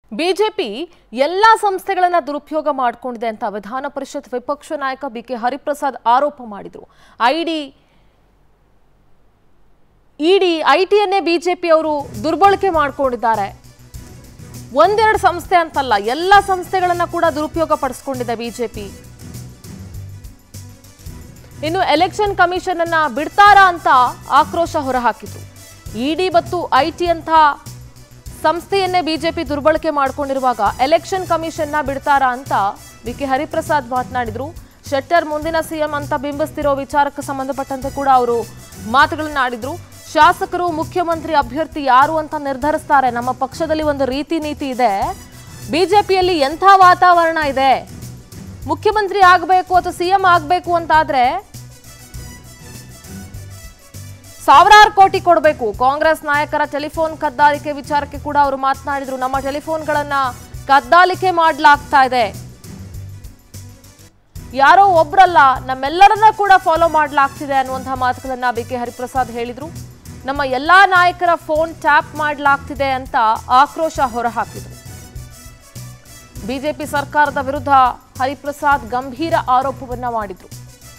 BJP ಎಲ್ಲಾ ಸಂಸ್ಥೆಗಳನ್ನ ದುರುಪಯೋಗ ಮಾಡಿಕೊಂಡಿದೆ ಅಂತ ವಿಧಾನ ಪರಿಷತ್ ವಿಪಕ್ಷ ನಾಯಕ ಬಿಕೆ ಹರಿಪ್ರಸಾದ್ ಆರೋಪ ಮಾಡಿದ್ರು ಐಡಿ ಇಡಿ ಐಟಿಯನ್ನೇ ಬಿಜೆಪಿ ಅವರು ದುರ್ಬಳಕೆ ಮಾಡಿಕೊಂಡಿದ್ದಾರೆ ಒಂದೆರಡು ಸಂಸ್ಥೆ ಅಂತಲ್ಲ ಎಲ್ಲ ಸಂಸ್ಥೆಗಳನ್ನ ಕೂಡ ದುರುಪಯೋಗ ಪಡಿಸ್ಕೊಂಡಿದೆ ಬಿಜೆಪಿ ಇನ್ನು ಎಲೆಕ್ಷನ್ ಕಮಿಷನ್ ಅನ್ನ ಬಿಡ್ತಾರಾ ಅಂತ ಆಕ್ರೋಶ ಹೊರಹಾಕಿತು ಇಡಿ ಮತ್ತು ಐಟಿ ಅಂತ ಸಂಸ್ಥೆಯನ್ನೇ ಬಿಜೆಪಿ ದುರ್ಬಳಕೆ ಮಾಡಿಕೊಂಡಿರುವಾಗ ಎಲೆಕ್ಷನ್ ಕಮಿಷನ್ನ ಬಿಡ್ತಾರಾ ಅಂತ ಬಿ ಕೆ ಹರಿಪ್ರಸಾದ್ ಮಾತನಾಡಿದ್ರು ಶೆಟ್ಟರ್ ಮುಂದಿನ ಸಿಎಂ ಅಂತ ಬಿಂಬಿಸ್ತಿರೋ ವಿಚಾರಕ್ಕೆ ಸಂಬಂಧಪಟ್ಟಂತೆ ಕೂಡ ಅವರು ಮಾತುಗಳನ್ನ ಆಡಿದ್ರು ಶಾಸಕರು ಮುಖ್ಯಮಂತ್ರಿ ಅಭ್ಯರ್ಥಿ ಯಾರು ಅಂತ ನಿರ್ಧರಿಸ್ತಾರೆ ನಮ್ಮ ಪಕ್ಷದಲ್ಲಿ ಒಂದು ರೀತಿ ನೀತಿ ಇದೆ ಬಿಜೆಪಿಯಲ್ಲಿ ಎಂಥ ವಾತಾವರಣ ಇದೆ ಮುಖ್ಯಮಂತ್ರಿ ಆಗಬೇಕು ಅಥವಾ ಸಿಎಂ ಆಗಬೇಕು ಅಂತಾದ್ರೆ ಸಾವಿರಾರು ಕೋಟಿ ಕೊಡಬೇಕು ಕಾಂಗ್ರೆಸ್ ನಾಯಕರ ಟೆಲಿಫೋನ್ ಕದ್ದಾಲಿಕೆ ವಿಚಾರಕ್ಕೆ ಕೂಡ ಅವರು ಮಾತನಾಡಿದ್ರು ನಮ್ಮ ಟೆಲಿಫೋನ್ಗಳನ್ನ ಕದ್ದಾಲಿಕೆ ಮಾಡಲಾಗ್ತಾ ಇದೆ ಯಾರೋ ಒಬ್ರಲ್ಲ ನಮ್ಮೆಲ್ಲರನ್ನ ಕೂಡ ಫಾಲೋ ಮಾಡಲಾಗ್ತಿದೆ ಅನ್ನುವಂತಹ ಮಾತುಗಳನ್ನ ಬಿ ಕೆ ಹರಿಪ್ರಸಾದ್ ಹೇಳಿದ್ರು ನಮ್ಮ ಎಲ್ಲಾ ನಾಯಕರ ಫೋನ್ ಟ್ಯಾಪ್ ಮಾಡಲಾಗ್ತಿದೆ ಅಂತ ಆಕ್ರೋಶ ಹೊರಹಾಕಿದ್ರು ಬಿಜೆಪಿ ಸರ್ಕಾರದ ವಿರುದ್ಧ ಹರಿಪ್ರಸಾದ್ ಗಂಭೀರ ಆರೋಪವನ್ನ ಮಾಡಿದ್ರು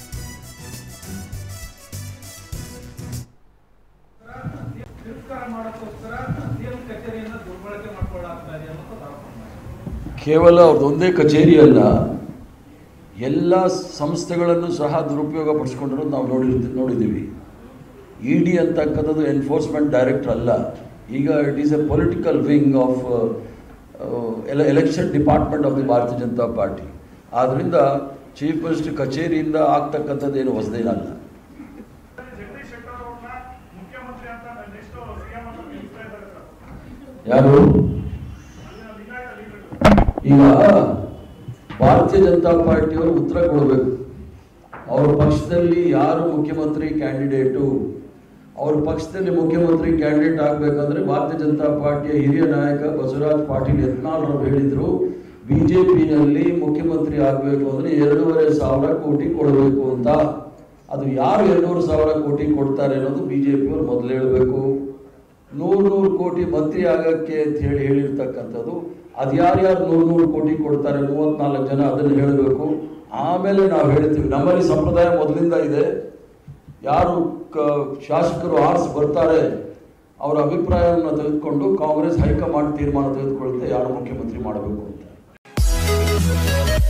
ತಿರಸ್ಕಾರ ಮಾಡೋಕ್ಕೋಸ್ಕರ ಸಿಎಂ ಕಚೇರಿಯನ್ನ ದುರ್ಬಳಕೆ ಮಾಡ್ಕೊಳ್ಳಾಗ್ತಾ ಇದೆ ಅನ್ನೋದು ಆರೋಪ ಮಾಡಿದ್ರು. ಕೇವಲ ಅವ್ರದ್ದೊಂದೇ ಕಚೇರಿ ಅಲ್ಲ ಎಲ್ಲ ಸಂಸ್ಥೆಗಳನ್ನು ಸಹ ದುರುಪಯೋಗ ಪಡಿಸ್ಕೊಂಡಿರೋದು ನಾವು ನೋಡಿ ನೋಡಿದ್ದೀವಿ ಇ ಡಿ ಅಂತಕ್ಕಂಥದ್ದು ಎನ್ಫೋರ್ಸ್ಮೆಂಟ್ ಡೈರೆಕ್ಟರ್ ಅಲ್ಲ ಈಗ it is a political wing of ಎಲ election department of the Bharatiya Janata party ಆದ್ದರಿಂದ ಚೀಫ್ ಮಿನಿಸ್ಟರ್ ಕಚೇರಿಯಿಂದ ಆಗ್ತಕ್ಕಂಥದ್ದು ಏನು ಹೊಸದೇನಲ್ಲ ಜಗದೀಶ್ ಶೆಟ್ಟರ್ ಅವ್ರನ್ನ ಮುಖ್ಯಮಂತ್ರಿ ಅಂತ ನೆಕ್ಸ್ಟ್ ಸಿಎಂ ಅಂತ ನಿಲ್ಲಿಸ್ತಾ ಇದ್ದಾರೆ ಸರ್ ಯಾರು ಅಲ್ಲಿನ ಲಿಂಗಾಯತ ಲೀಡರ್ ಈಗ ಭಾರತೀಯ ಜನತಾ ಪಾರ್ಟಿಯವರು ಉತ್ತರ ಕೊಡಬೇಕು ಅವ್ರ ಪಕ್ಷದಲ್ಲಿ ಯಾರು ಮುಖ್ಯಮಂತ್ರಿ ಕ್ಯಾಂಡಿಡೇಟು ಅವ್ರ ಪಕ್ಷದಲ್ಲಿ ಮುಖ್ಯಮಂತ್ರಿ ಕ್ಯಾಂಡಿಡೇಟ್ ಆಗಬೇಕಂದ್ರೆ ಭಾರತೀಯ ಜನತಾ ಪಾರ್ಟಿಯ ಹಿರಿಯ ನಾಯಕ ಬಸವರಾಜ್ ಪಾಟೀಲ್ ಯತ್ನಾಳ್ರವ್ರು ಹೇಳಿದ್ರು ಬಿ ಜೆ ಪಿನಲ್ಲಿ ಮುಖ್ಯಮಂತ್ರಿ ಆಗಬೇಕು ಅಂದರೆ ಎರಡೂವರೆ ಸಾವಿರ ಕೋಟಿ ಕೊಡಬೇಕು ಅಂತ ಅದು ಯಾರು ಎರಡೂವರೆ ಸಾವಿರ ಕೋಟಿ ಕೊಡ್ತಾರೆ ಅನ್ನೋದು ಬಿ ಜೆ ಪಿಯವರು ಮೊದಲು ಹೇಳಬೇಕು ನೂರು ನೂರು ಕೋಟಿ ಮಂತ್ರಿ ಆಗಕ್ಕೆ ಅಂತ ಹೇಳಿ ಹೇಳಿರ್ತಕ್ಕಂಥದ್ದು ಅದು ಯಾರ್ಯಾರು ನೂರು ನೂರು ಕೋಟಿ ಕೊಡ್ತಾರೆ ಮೂವತ್ನಾಲ್ಕು ಜನ ಅದನ್ನು ಹೇಳಬೇಕು ಆಮೇಲೆ ನಾವು ಹೇಳ್ತೀವಿ ನಮ್ಮಲ್ಲಿ ಸಂಪ್ರದಾಯ ಮೊದಲಿಂದ ಇದೆ ಯಾರು ಕ ಶಾಸಕರು ಆರಿಸಿ ಬರ್ತಾರೆ ಅವರ ಅಭಿಪ್ರಾಯವನ್ನು ತೆಗೆದುಕೊಂಡು ಕಾಂಗ್ರೆಸ್ ಹೈಕಮಾಂಡ್ ತೀರ್ಮಾನ ತೆಗೆದುಕೊಳ್ಳುತ್ತೆ ಯಾರು ಮುಖ್ಯಮಂತ್ರಿ ಮಾಡಬೇಕು ಅಂತ